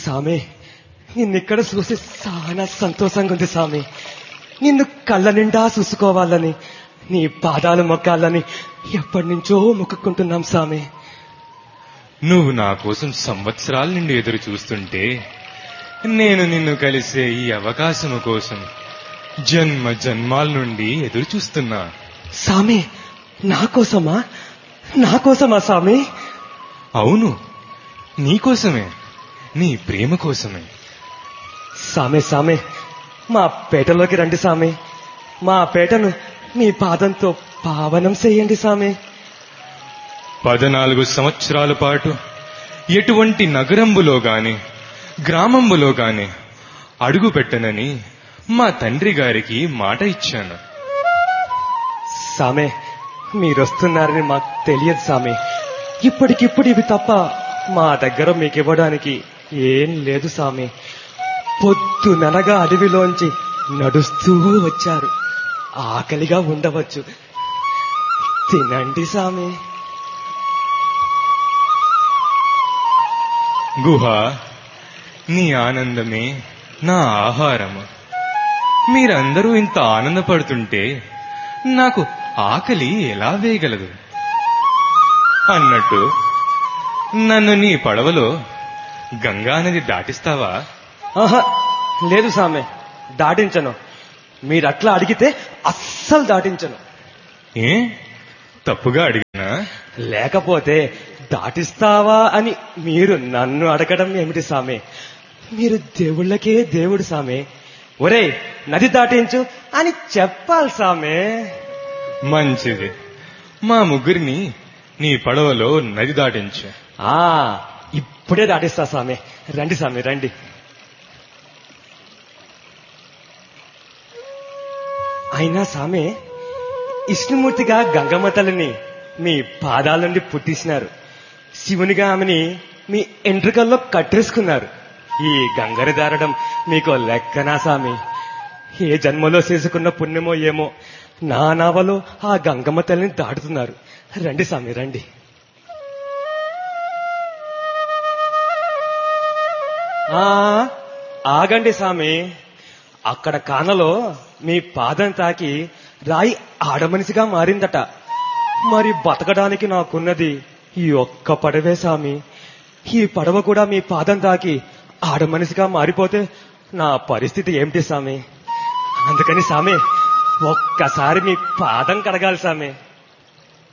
సామి నిన్నిక్కడ చూసి చాలా సంతోషంగా ఉంది సామి నిన్ను కళ్ళ నిండా చూసుకోవాలని నీ పాదాలు మొక్కాలని ఎప్పటి నుంచో మొక్కుకుంటున్నాం సామి నువ్వు నా కోసం సంవత్సరాల నుండి ఎదురు చూస్తుంటే నేను నిన్ను కలిసే ఈ అవకాశము కోసం జన్మ జన్మాల నుండి ఎదురు చూస్తున్నా సామి నా కోసమా నా కోసమా సామి అవును నీకోసమే నీ ప్రేమ కోసమే సామే సామే మా పేటలోకి రండి సామి మా పేటను మీ పాదంతో పావనం చేయండి సామి పద్నాలుగు సంవత్సరాల పాటు ఎటువంటి నగరంబులో గాని గ్రామంబులో గాని అడుగు పెట్టనని మా తండ్రి గారికి మాట ఇచ్చాను సామే మీరొస్తున్నారని మాకు తెలియదు సామి ఇప్పటికిప్పుడు ఇవి తప్ప మా దగ్గర మీకు ఇవ్వడానికి ఏం లేదు సామి పొద్దుననగా అడవిలోంచి నడుస్తూ వచ్చారు ఆకలిగా ఉండవచ్చు తినండి సామి గుహ నీ ఆనందమే నా ఆహారము మీరందరూ ఇంత ఆనందపడుతుంటే నాకు ఆకలి ఎలా వేయగలదు అన్నట్టు నన్ను నీ పడవలో గంగా నది దాటిస్తావా ఆహా లేదు సామె దాటించను మీరు అట్లా అడిగితే అస్సలు దాటించను ఏ తప్పుగా అడిగినా లేకపోతే దాటిస్తావా అని మీరు నన్ను అడగడం ఏమిటి సామె మీరు దేవుళ్ళకే దేవుడు సామె ఒరే నది దాటించు అని చెప్పాలి సామె మంచిది మా ముగ్గురిని నీ పడవలో నది దాటించు ఆ ఇప్పుడే దాటిస్తా సామె రండి సామె రండి అయినా సామె విష్ణుమూర్తిగా గంగమ్మ తల్లిని మీ పాదాల నుండి పుట్టించినారు శివునిగా ఆమెని మీ ఎంట్రుకల్లో కట్టేసుకున్నారు ఈ గంగని దారడం మీకు లెక్కనా సామి ఏ జన్మలో చేసుకున్న పుణ్యమో ఏమో నా నావలో ఆ గంగమ్మ తల్లిని దాటుతున్నారు రండి సామి రండి ఆ ఆగండి సామి అక్కడ కానలో మీ పాదం తాకి రాయి ఆడమనిషిగా మారిందట మరి బతకడానికి నాకున్నది ఈ ఒక్క పడవే సామి ఈ పడవ కూడా మీ పాదం తాకి ఆడమనిషిగా మారిపోతే నా పరిస్థితి ఏమిటి సామి అందుకని సామి ఒక్కసారి మీ పాదం కడగాలి సామి